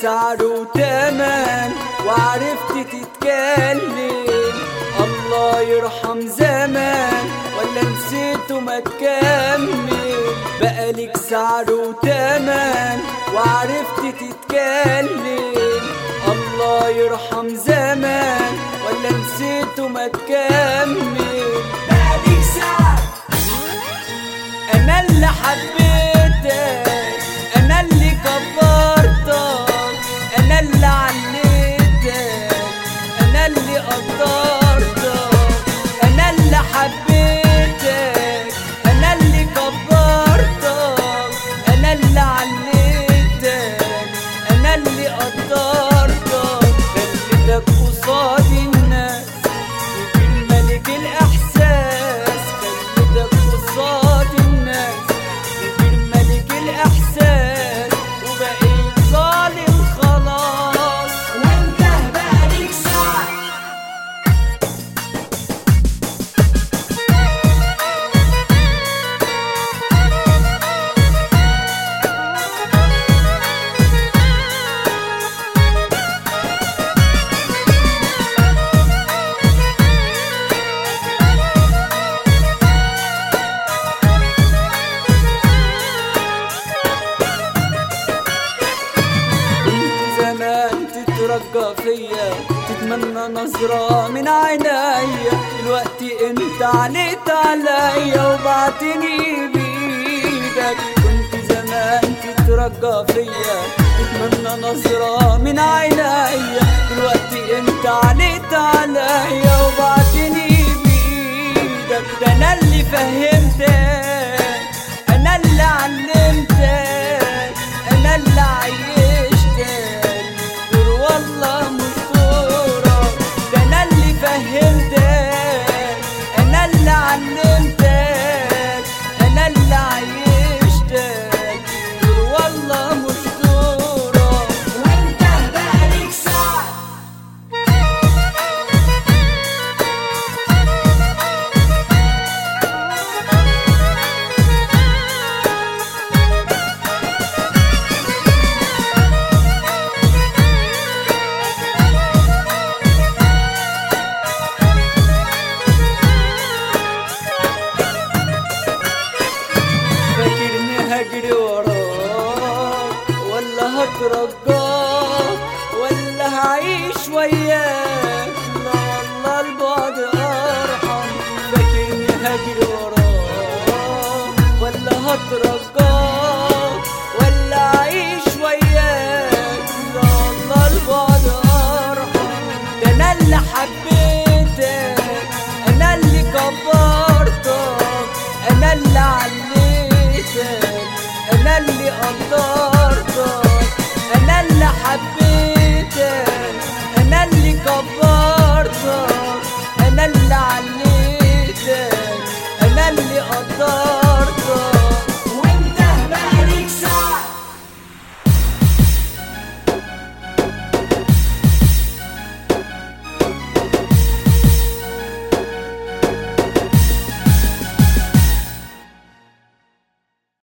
سعر وتمن وعرفت تتكلم الله يرحم زمان ولا نسيته ما تكمل بقالك سعر وتمن وعرفت تتكلم الله يرحم زمان ولا نسيته ما تكمل بقالك سعر انا اللي حبيتك انا اللي كبرتك انا اللي عليتك انا اللي قدرتك انا اللي حبيتك انا اللي كبرتك انا اللي عليتك انا اللي قدرتك خليتك قصاد الناس وفي ملك الاحساس خليتك قصاد الناس وفي ملك الاحساس وبقيت ظالم خلاص وانت بقالك ساعه كنت زمان تترجى فيا تتمنى نظرة من عينيا دلوقتي انت عليت عليا وبعتني بايدك كنت زمان تترجى فيا تتمنى نظرة من عينيا دلوقتي انت عليت عليا وبعتني بايدك ده انا اللي فهمتك انا اللي علمتك انا اللي عيشتك دور والله مش دورك ده انا اللي فهمتك انا اللي علمتك انا اللي عيشتك دور والله مش دورك وانت بقالك ساعه فاكرني هجري وراك ولا هترجاك ولا هعيش وياك لا والله البعد ارحم فاكرني هجري وراك ولا هترجاك ولا اعيش وياك لا والله البعد ارحم ده انا اللي حبيتك انا اللي كبرتك انا اللي عليتك انا اللي قدرتك انا اللي حبيتك انا اللي كبرتك انا اللي عليتك انا اللي قدرتك